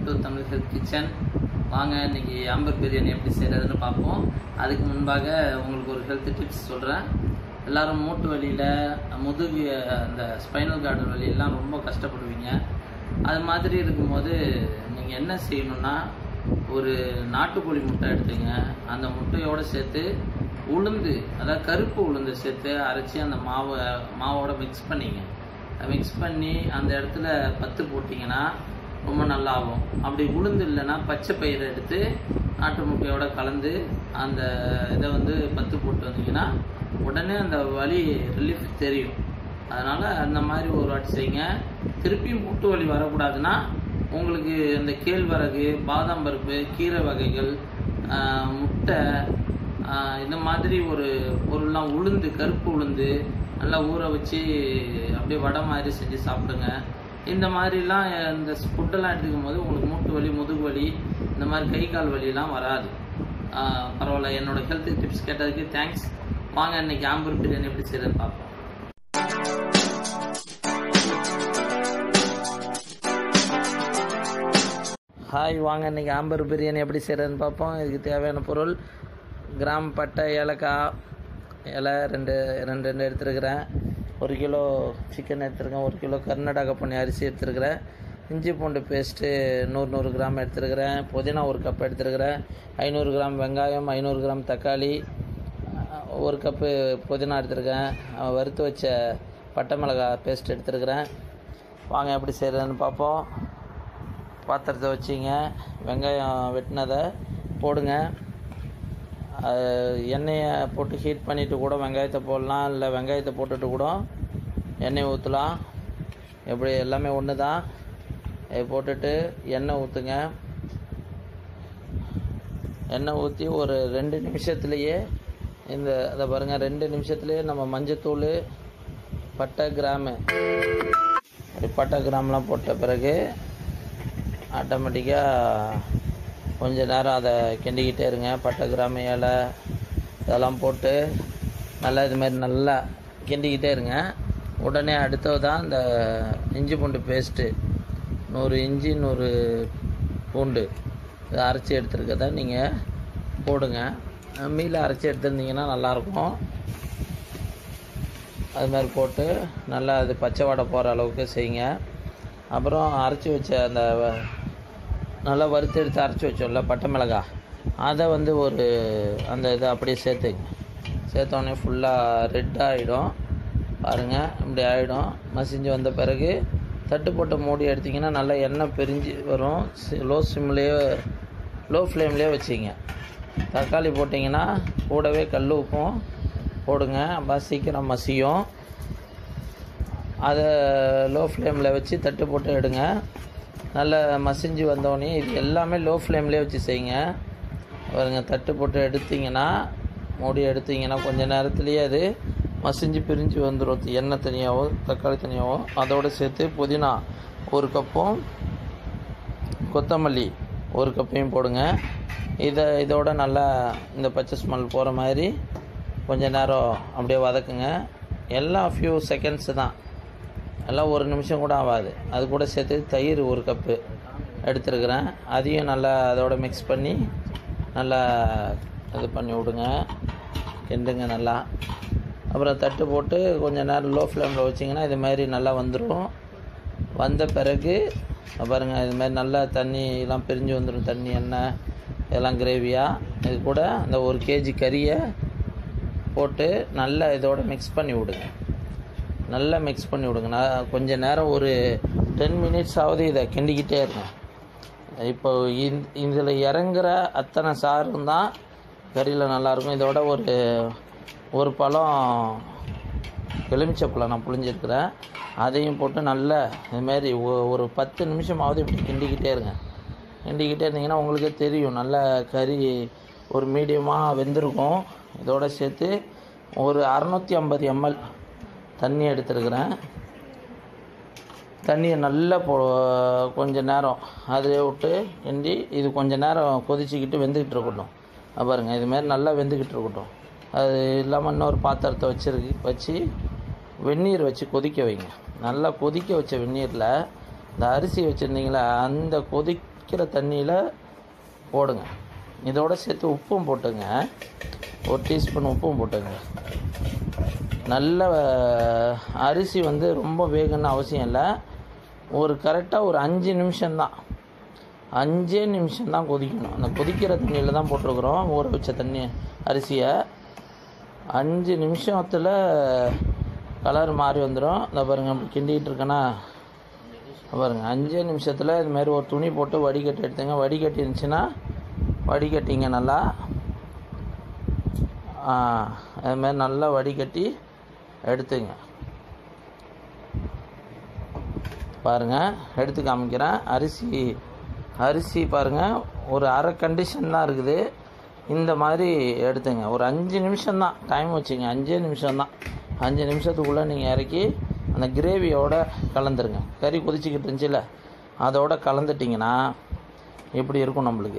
to Tamil health kitchen வாங்க இன்னைக்கு Amber biryani எப்படி செய்கிறதுன்னு பார்ப்போம் அதுக்கு முன்பாக உங்களுக்கு ஒரு ஹெல்த் டிப்ஸ் சொல்கிறேன் எல்லாரும் மூட்டு வலியில் முதுகு அந்த ஸ்பைனல் கார்டு வலியெல்லாம் ரொம்ப கஷ்டப்படுவீங்க அது மாதிரி இருக்கும்போது நீங்கள் என்ன செய்யணும்னா ஒரு நாட்டுக்கோழி முட்டை எடுத்துங்க அந்த முட்டையோடு சேர்த்து உளுந்து அதாவது கருப்பு உளுந்து சேர்த்து அரைச்சி அந்த மாவை மாவோட மிக்ஸ் பண்ணிங்க மிக்ஸ் பண்ணி அந்த இடத்துல பத்து போட்டிங்கன்னா ரொம்ப நல்லா ஆகும் அப்படி உளுந்து இல்லைன்னா பச்சை பயிரை எடுத்து நாட்டு முட்டையோட கலந்து அந்த இதை வந்து பத்து போட்டு வந்தீங்கன்னா உடனே அந்த வலி ரிலீஃப் தெரியும் அதனால் அந்த மாதிரி ஒரு வாட்டி செய்யுங்க திருப்பியும் மூட்டு வலி வரக்கூடாதுன்னா உங்களுக்கு இந்த கேழ்வரகு பாதாம் பருப்பு கீரை வகைகள் ஆஹ், முட்டை ஆஹ், இந்த மாதிரி ஒரு பொருள்லாம் உளுந்து கருப்பு உளுந்து நல்லா ஊற வச்சு அப்படியே வடை மாதிரி செஞ்சு சாப்பிடுங்க இந்த மாதிரிலாம் இந்த ஃபுட்டெல்லாம் எடுத்துக்கும் போது உங்களுக்கு மூட்டு வலி முதுகு வலி இந்த மாதிரி கை கால் வலியெல்லாம் வராது ஆஹ், பரவாயில்ல என்னோட ஹெல்த் டிப்ஸ் கேட்டதுக்கு தேங்க்ஸ் வாங்க இன்னைக்கு ஆம்பூர் பிரியாணி எப்படி செய்யறதுன்னு பார்ப்போம் ஹாய் வாங்க இன்னைக்கு ஆம்பர் பிரியாணி எப்படி செய்கிறதுன்னு பார்ப்போம் இதுக்கு தேவையான பொருள் கிராம் பட்டை ஏலக்காய் இலை ரெண்டு ரெண்டு ரெண்டு எடுத்துருக்கிறேன் ஒரு கிலோ சிக்கன் எடுத்துருக்கேன் ஒரு கிலோ கர்நாடகா பண்ணி அரிசி எடுத்துருக்கிறேன் இஞ்சி பூண்டு பேஸ்ட்டு நூறு நூறு கிராம் எடுத்துருக்கிறேன் புதினா ஒரு கப் எடுத்துருக்கிறேன் ஐநூறு கிராம் வெங்காயம் ஐநூறு கிராம் தக்காளி அஹ், ஒரு கப்பு புதினா எடுத்துருக்கேன் அஹ், வறுத்து வச்ச பட்டை மிளகாய் பேஸ்ட் எடுத்துருக்கிறேன் வாங்க எப்படி செய்கிறதுன்னு பார்ப்போம் பாத்திரத்தை வச்சிங்க வெங்காயம் வெட்டினதை போடுங்க அது எண்ணெயை போட்டு ஹீட் பண்ணிவிட்டு கூட வெங்காயத்தை போடலாம் இல்லை வெங்காயத்தை போட்டுட்டு கூட எண்ணெய் ஊற்றலாம் எப்படி எல்லாமே ஒன்று தான் இதை போட்டுட்டு எண்ணெய் ஊற்றுங்க எண்ணெய் ஊற்றி ஒரு ரெண்டு நிமிஷத்துலேயே இந்த அதை பாருங்கள் ரெண்டு நிமிஷத்துலேயே நம்ம மஞ்சத்தூள் பட்டை கிராமு இப்படி பட்டை கிராம்லாம் போட்ட பிறகு ஆட்டோமேட்டிக்காக கொஞ்ச நேரம் அதை கிண்டிக்கிட்டே இருங்க பட்டை கிராம இலை இதெல்லாம் போட்டு நல்லா இது மாதிரி நல்லா கிண்டிக்கிட்டே இருங்க உடனே அடுத்தது தான் இந்த இஞ்சி பூண்டு பேஸ்ட்டு நூறு இஞ்சி நூறு பூண்டு இதை அரைச்சி எடுத்துருக்கத நீங்கள் போடுங்க மீல அரைச்சி எடுத்துருந்தீங்கன்னா நல்லாயிருக்கும் அது மாதிரி போட்டு நல்லா அது பச்சை வாடை போகிற அளவுக்கு செய்யுங்க அப்புறம் அரைச்சி வச்ச அந்த வ- நல்லா வறுத்து எடுத்து அரைச்சி வச்சோம்ல பட்டை மிளகாய் அதை வந்து ஒரு அந்த இதை அப்படியே சேர்த்துங்க சேர்த்தோடனே ஃபுல்லாக ரெட் ஆகிடும் பாருங்கள் இப்படி ஆகிடும் மசிஞ்சு வந்த பிறகு தட்டு போட்டு மூடி எடுத்திங்கன்னா நல்லா எண்ணெய் பிரிஞ்சு வரும் லோ சிம்லேயே லோ ஃப்ளேம்லேயே வச்சிங்க தக்காளி போட்டிங்கன்னா கூடவே கல் உப்பும் போடுங்க அப்போ சீக்கிரம் மசியும் அதை லோ ஃப்ளேமில் வச்சு தட்டு போட்டு எடுங்க நல்லா மசிஞ்சு வந்தோடனே இது எல்லாமே லோ ஃப்ளேம்லேயே வச்சு செய்யுங்க பாருங்க தட்டு போட்டு எடுத்தீங்கன்னா மூடி எடுத்தீங்கன்னா கொஞ்ச நேரத்துலேயே அது மசிஞ்சு பிரிஞ்சு வந்துடும் எண்ணெய் தனியாகவோ தக்காளி தனியாகவோ அதோடு சேர்த்து புதினா ஒரு கப்பும் கொத்தமல்லி ஒரு கப்பையும் போடுங்க இதை இதோட நல்லா இந்த பச்சை ஸ்மெல் போகிற மாதிரி கொஞ்ச நேரம் அப்படியே வதக்குங்க எல்லாம் ஃபியூ செகண்ட்ஸு தான் எல்லாம் ஒரு நிமிஷம் கூட ஆகாது அது கூட சேர்த்து தயிர் ஒரு கப்பு எடுத்துருக்கிறேன் அதையும் நல்லா அதோட மிக்ஸ் பண்ணி நல்லா இது பண்ணி விடுங்க கிண்டுங்க நல்லா அப்புறம் தட்டு போட்டு கொஞ்சம் நேரம் லோ ஃப்ளேமில் வச்சிங்கன்னா இது மாதிரி நல்லா வந்துடும் வந்த பிறகு பாருங்கள் இது மாதிரி நல்லா தண்ணிலாம் பிரிஞ்சு வந்துடும் தண்ணி எண்ணெய் இதெல்லாம் கிரேவியாக இது கூட அந்த ஒரு கேஜி கறியை போட்டு நல்லா இதோட மிக்ஸ் பண்ணி விடுங்க நல்லா மிக்ஸ் பண்ணி விடுங்க நான் கொஞ்ச நேரம் ஒரு டென் மினிட்ஸ் ஆகுது இதை கிண்டிக்கிட்டே இருங்க இப்போ இதில் இறங்குற அத்தனை சாரும் தான் கறியில் நல்லாயிருக்கும் இதோட ஒரு ஒரு பழம் எலுமிச்சை பழம் நான் புழிஞ்சிருக்கிறேன் அதையும் போட்டு நல்லா இதுமாரி ஒரு பத்து நிமிஷமாவது இப்படி கிண்டிக்கிட்டே இருங்க கிண்டிக்கிட்டே இருந்தீங்கன்னா உங்களுக்கே தெரியும் நல்லா கறி ஒரு மீடியமாக வெந்திருக்கும் இதோட சேர்த்து ஒரு அறநூற்றி ஐம்பது எம்எல் தண்ணி எடுத்துருக்கிறேன் தண்ணியை நல்லா போ கொஞ்ச நேரம் அதிலே விட்டு கிண்டி இது கொஞ்ச நேரம் கொதிச்சுக்கிட்டு வெந்துக்கிட்டு இருக்கட்டும் அது பாருங்க இதுமாரி நல்லா வெந்துக்கிட்டு இருக்கட்டும் அது இல்லாமல் இன்னொரு பாத்திரத்தை வச்சிருக்கு வச்சு வெந்நீர் வச்சு கொதிக்க வைங்க நல்லா கொதிக்க வச்ச வெந்நீரில் இந்த அரிசி வச்சுருந்தீங்களா அந்த கொதிக்க கொதிக்கிற தண்ணியில் போடுங்க இதோட சேர்த்து உப்பும் போட்டுங்க ஒரு டீஸ்பூன் உப்பும் போட்டுங்க நல்ல அஹ், அரிசி வந்து ரொம்ப வேகணும்னு அவசியம் இல்லை ஒரு கரெக்டாக ஒரு அஞ்சு நிமிஷம்தான் அஞ்சே நிமிஷம் தான் கொதிக்கணும் அந்த கொதிக்கிற தண்ணியில் தான் போட்டிருக்குறோம் ஊற வச்ச தண்ணி அரிசியை அஞ்சு நிமிஷத்தில் கலர் மாறி வந்துடும் இந்த பாருங்க அப்படி கிண்டிகிட்டு இருக்கேன்னா பாருங்க அஞ்சே நிமிஷத்தில் இது மாதிரி ஒரு துணி போட்டு வடிகட்டி எடுத்துங்க வடிகட்டி இருந்துச்சுன்னா வடிகட்டிங்க நல்லா ஆ, அது மாதிரி நல்லா வடிகட்டி எடுத்துங்க பாருங்க எடுத்து காமிக்கிறேன் அரிசி அரிசி பாருங்க ஒரு அரை கண்டிஷன் தான் இருக்குது இந்த மாதிரி எடுத்துங்க ஒரு அஞ்சு நிமிஷம் தான் டைம் வச்சுங்க அஞ்சே நிமிஷம் தான் அஞ்சு நிமிஷத்துக்குள்ளே நீங்கள் இறக்கி அந்த கிரேவியோட கலந்துருங்க கறி கொதிச்சிக்கிட்டு இருந்துச்சுல அதோட கலந்துட்டிங்கன்னா எப்படி இருக்கும் நம்மளுக்கு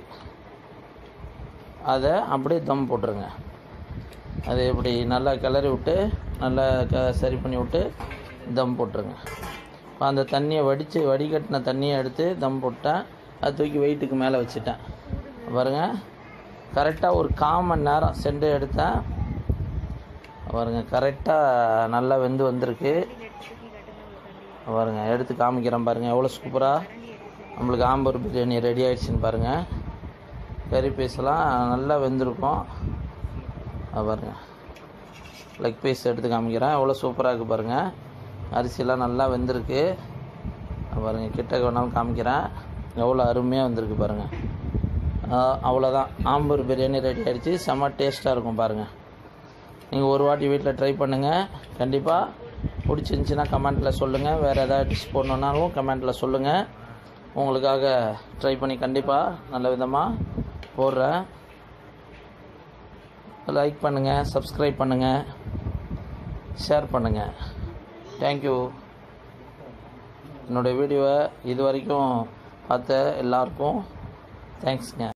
அதை அப்படியே தம் போட்டுருங்க அதை இப்படி நல்லா கிளறி விட்டு நல்லா க சரி பண்ணி விட்டு தம் போட்டுருங்க இப்போ அந்த தண்ணியை வடித்து வடிகட்டின தண்ணியை எடுத்து தம் போட்டேன் அது தூக்கி வெயிட்டுக்கு மேலே வச்சுட்டேன் பாருங்க கரெக்டாக ஒரு கால் மணி நேரம் சென்று எடுத்தேன் பாருங்க கரெக்டாக நல்லா வெந்து வந்திருக்கு பாருங்க எடுத்து காமிக்கிறேன் பாருங்க எவ்வளோ சூப்பராக நம்மளுக்கு ஆம்பூர் பிரியாணி ரெடி ஆயிடுச்சுன்னு பாருங்க கறி பீஸ்லாம் நல்லா வெந்திருக்கும் அது பாருங்க லெக் பீஸ் எடுத்து காமிக்கிறேன் எவ்வளோ சூப்பராக இருக்குது பாருங்கள் அரிசிலாம் நல்லா வெந்திருக்கு அது பாருங்க கிட்ட வேணாலும் காமிக்கிறேன் எவ்வளோ அருமையாக வந்திருக்கு பாருங்கள் அவ்வளோதான் ஆம்பூர் பிரியாணி ரெடி ஆகிடுச்சு செம்ம டேஸ்ட்டாக இருக்கும் பாருங்கள் நீங்கள் ஒரு வாட்டி வீட்டில் ட்ரை பண்ணுங்கள் கண்டிப்பாக பிடிச்சிருந்துச்சின்னா கமெண்ட்டில் சொல்லுங்கள் வேறு ஏதாவது டிஷ் போடணுன்னாலும் கமெண்ட்டில் சொல்லுங்கள் உங்களுக்காக ட்ரை பண்ணி கண்டிப்பாக நல்ல விதமாக போடுறேன் லைக் பண்ணுங்கள் சப்ஸ்கிரைப் பண்ணுங்கள் ஷேர் பண்ணுங்கள் தேங்க்யூ என்னுடைய வீடியோவை இது வரைக்கும் பார்த்த எல்லாருக்கும் தேங்க்ஸ்ங்க